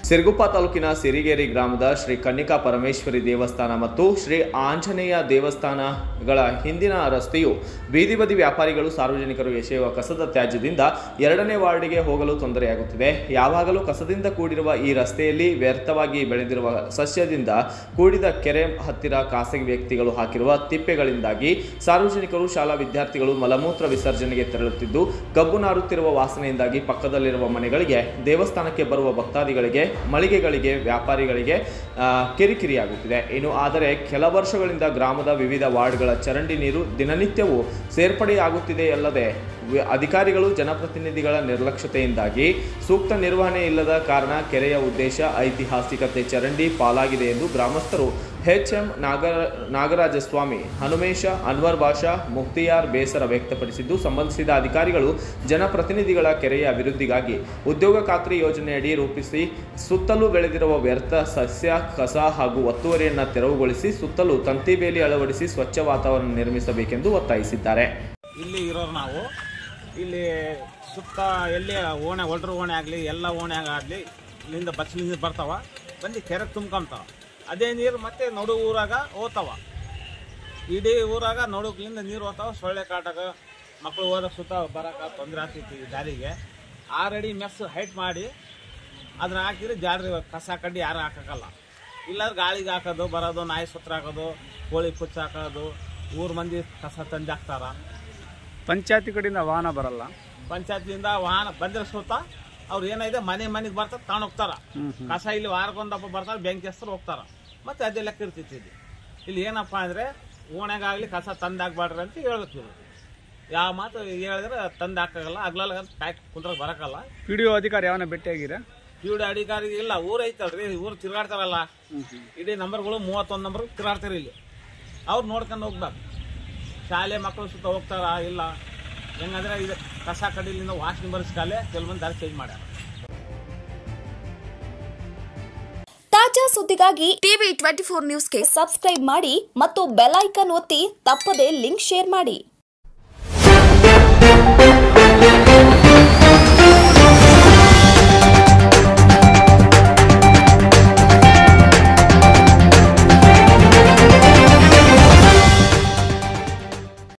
ಸಿರುಗುಪ್ಪ ತಾಲೂಕಿನ ಸಿರಿಗೇರಿ ಗ್ರಾಮದ ಶ್ರೀ ಕನ್ನಿಕಾ ಪರಮೇಶ್ವರಿ ದೇವಸ್ಥಾನ ಮತ್ತು ಶ್ರೀ ಆಂಜನೇಯ ದೇವಸ್ಥಾನಗಳ ಹಿಂದಿನ ರಸ್ತೆಯು ಬೀದಿ ಬದಿ ವ್ಯಾಪಾರಿಗಳು ಸಾರ್ವಜನಿಕರು ಎಸೆಯುವ ಕಸದ ತ್ಯಾಜ್ಯದಿಂದ ಎರಡನೇ ವಾರ್ಡಿಗೆ ಹೋಗಲು ತೊಂದರೆಯಾಗುತ್ತಿದೆ ಯಾವಾಗಲೂ ಕಸದಿಂದ ಕೂಡಿರುವ ಈ ರಸ್ತೆಯಲ್ಲಿ ವ್ಯರ್ಥವಾಗಿ ಬೆಳೆದಿರುವ ಸಸ್ಯದಿಂದ ಕೂಡಿದ ಕೆರೆ ಹತ್ತಿರ ಖಾಸಗಿ ವ್ಯಕ್ತಿಗಳು ಹಾಕಿರುವ ತಿಪ್ಪೆಗಳಿಂದಾಗಿ ಸಾರ್ವಜನಿಕರು ಶಾಲಾ ವಿದ್ಯಾರ್ಥಿಗಳು ಮಲಮೂತ್ರ ವಿಸರ್ಜನೆಗೆ ತೆರಳುತ್ತಿದ್ದು ಗಬ್ಬು ನಾರುತ್ತಿರುವ ವಾಸನೆಯಿಂದಾಗಿ ಪಕ್ಕದಲ್ಲಿರುವ ಮನೆಗಳಿಗೆ ದೇವಸ್ಥಾನಕ್ಕೆ ಬರುವ ಭಕ್ತಾದಿಗಳಿಗೆ ಮಳಿಗೆಗಳಿಗೆ ವ್ಯಾಪಾರಿಗಳಿಗೆ ಆ, ಕಿರಿಕಿರಿಯಾಗುತ್ತಿದೆ ಇನ್ನು ಆದರೆ ಕೆಲ ವರ್ಷಗಳಿಂದ ಗ್ರಾಮದ ವಿವಿಧ ವಾರ್ಡ್ಗಳ ಚರಂಡಿ ನೀರು ದಿನನಿತ್ಯವೂ ಸೇರ್ಪಡೆಯಾಗುತ್ತಿದೆ ಅಲ್ಲದೆ ವಿ- ಅಧಿಕಾರಿಗಳು ಜನಪ್ರತಿನಿಧಿಗಳ ನಿರ್ಲಕ್ಷ್ಯತೆಯಿಂದಾಗಿ ಸೂಕ್ತ ನಿರ್ವಹಣೆ ಇಲ್ಲದ ಕಾರಣ ಕೆರೆಯ ಉದ್ದೇಶ ಐತಿಹಾಸಿಕತೆ ಚರಂಡಿ ಪಾಲಾಗಿದೆ ಎಂದು ಗ್ರಾಮಸ್ಥರು ಎಚ್ ಎಂ ನಾಗರ ನಾಗರಾಜಸ್ವಾಮಿ ಹನುಮೇಶ ಅನ್ವರ್ ಬಾಷಾ ಮುಕ್ತಿಯಾರ್ ಬೇಸರ ವ್ಯಕ್ತಪಡಿಸಿದ್ದು ಸಂಬಂಧಿಸಿದ ಅಧಿಕಾರಿಗಳು ಜನಪ್ರತಿನಿಧಿಗಳ ಕೆರೆಯ ಅಭಿವೃದ್ಧಿಗಾಗಿ ಉದ್ಯೋಗ ಖಾತ್ರಿ ಯೋಜನೆಯಡಿ ರೂಪಿಸಿ ಸುತ್ತಲೂ ಬೆಳೆದಿರುವ ವ್ಯರ್ಥ ಸಸ್ಯ ಕಸ ಹಾಗೂ ಒತ್ತುವರಿಯನ್ನು ತೆರವುಗೊಳಿಸಿ ಸುತ್ತಲೂ ತಂತಿ ಬೇಲಿ ಅಳವಡಿಸಿ ಸ್ವಚ್ಛ ವಾತಾವರಣ ನಿರ್ಮಿಸಬೇಕೆಂದು ಒತ್ತಾಯಿಸಿದ್ದಾರೆ ಇಲ್ಲಿ ಇರೋರು ನಾವು ಇಲ್ಲಿ ಸುತ್ತ ಎಲ್ಲಿ ಓಣೆ ಒಲ್ಟ್ರ ಓಣೆ ಆಗಲಿ ಎಲ್ಲ ಓಣ್ಯಾಗ ಆಗಲಿ ಇಲ್ಲಿಂದ ಬಸ್ ನೀರು ಬರ್ತಾವ ಬಂದು ಕೆರೆ ತುಂಬ್ಕೊಂತಾವ ಅದೇ ನೀರು ಮತ್ತೆ ನಡು ಊರಾಗ ಹೋಗ್ತಾವ ಇಡೀ ಊರಾಗ ನಡುಕ್ಲಿಂದ ನೀರು ಹೋಗ್ತಾವ ಸೊಳ್ಳೆ ಕಾಟಾಗ ಮಕ್ಕಳು ಹೋದ ಸುತ್ತ ಬರಕ ತೊಂದರೆ ಆಗ್ತೈತಿ ಈ ದಾರಿಗೆ ಆಲ್ರೆಡಿ ಮೆಸ್ ಹೈಟ್ ಮಾಡಿ ಅದನ್ನ ಹಾಕಿದ್ರೆ ಜಾಡ್ರಿ ಕಸ ಕಡ್ಡಿ ಯಾರು ಹಾಕಕ್ಕಲ್ಲ ಇಲ್ಲಾಂದ್ರೆ ಗಾಳಿಗೆ ಹಾಕೋದು ಬರೋದು ನಾಯಿ ಸುತ್ರ ಹಾಕೋದು ಕೋಳಿ ಪುಚ್ಚ ಹಾಕೋದು ಊರ್ ಮಂದಿ ಕಸ ತಂದು ಹಾಕ್ತಾರ ಪಂಚಾಯತಿ ಕಡೆಯಿಂದ ವಾಹನ ಬರಲ್ಲ ಪಂಚಾಯತಿಯಿಂದ ವಾಹನ ಬಂದ್ರೆ ಸುತ್ತ ಅವ್ರು ಏನಿದೆ ಮನೆ ಮನೆಗೆ ಬರ್ತಾರೆ ತಗೊಂಡ್ ಹೋಗ್ತಾರ ಕಸ ಇಲ್ಲಿ ವಾರಕ್ಕೊಂದಪ್ಪ ಬರ್ತಾರೆ ಬೆಂಕಿ ಹಸ್ತಾರೆ ಹೋಗ್ತಾರ ಮತ್ತೆ ಅದೇ ಲೆಕ್ಕ ಇರ್ತೈತಿ ಇಲ್ಲಿ ಇಲ್ಲಿ ಏನಪ್ಪ ಅಂದ್ರೆ ಓಣ್ಯಾಗಾಗ್ಲಿ ಕಸ ತಂದು ಹಾಕ್ಬಾಡ್ರಿ ಅಂತ ಹೇಳ್ಬೇಕು ಇವ್ರು ಯಾವ ಮಾತು ಹೇಳಿದ್ರೆ ತಂದು ಹಾಕಾಗಲ್ಲ ಅಗ್ಲಲ್ಲ ಪ್ಯಾಕ್ ಕುಂದ್ರಕ್ಕೆ ಬರಕಲ್ಲ ಪಿ ಡಿ ಒ ಅಧಿಕಾರಿ ಯಾವನ ಭೇಟಿಯಾಗಿರ ಇವ್ರ ಅಧಿಕಾರಿ ಇಲ್ಲ ಊರ್ ಐತಲ್ರಿ ಊರು ತಿರ್ಗಾಡ್ತಾರಲ್ಲ ಇಡೀ ನಂಬರ್ಗಳು ಮೂವತ್ತೊಂದು ನಂಬರ್ ತಿರ್ಗಾಡ್ತಾರೆ ಇಲ್ಲಿ ಅವ್ರು ನೋಡ್ಕೊಂಡು ಹೋಗ್ಬೇಕು ಶಾಲೆ ಮಕ್ಕಳು ಸುತ್ತ ಹೋಗ್ತಾರ ಇಲ್ಲ ಹೆಂಗಂದ್ರೆ ಇದು ಕಸ ಕಡಿಲಿಂದ ವಾಸನೆ ಬರೆಸ್ಕಾಲೆ ಕೆಲವೊಂದು ದಾರಿ ಚೇಂಜ್ ಮಾಡ್ಯಾರ ತಾಜಾ ಸುದ್ದಿಗಾಗಿ ಟಿವಿ ಟ್ವೆಂಟಿ ಫೋರ್ ನ್ಯೂಸ್ಗೆ ಸಬ್ಸ್ಕ್ರೈಬ್ ಮಾಡಿ ಮತ್ತು ಬೆಲ್ ಐಕಾನ್ ಒತ್ತಿ ತಪ್ಪದೇ ಲಿಂಕ್ ಶೇರ್ ಮಾಡಿ